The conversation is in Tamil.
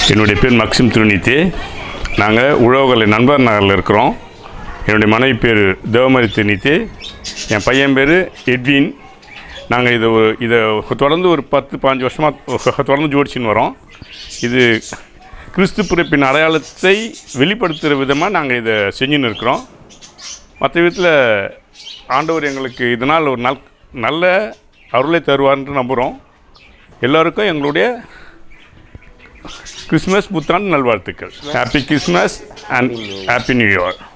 என்னுடைய பேர் மக்சிம் திருநீத்தி நாங்கள் உழவுகளை நண்பர் நகரில் இருக்கிறோம் என்னுடைய மனைவி பேர் தேவமரி திருநீத்தி என் பையன் பேர் எட்வின் நாங்கள் இதை ஒரு- இதை தொடர்ந்து ஒரு பத்து பாஞ்சு வருஷமாக தொடர்ந்து ஜோடிச்சின்னு வரோம் இது கிறிஸ்து பிறப்பின் அடையாளத்தை வெளிப்படுத்துகிற விதமாக நாங்கள் இதை செஞ்சுன்னு இருக்கிறோம் மற்ற விதத்தில் ஆண்டவர் எங்களுக்கு இதனால் ஒரு நல் நல்ல அருளை தருவார்னு நம்புகிறோம் எல்லாருக்கும் எங்களுடைய கிறிஸ்மஸ் புத்தாண்டு நல்வாழ்த்துக்கள் happy Christmas and happy new year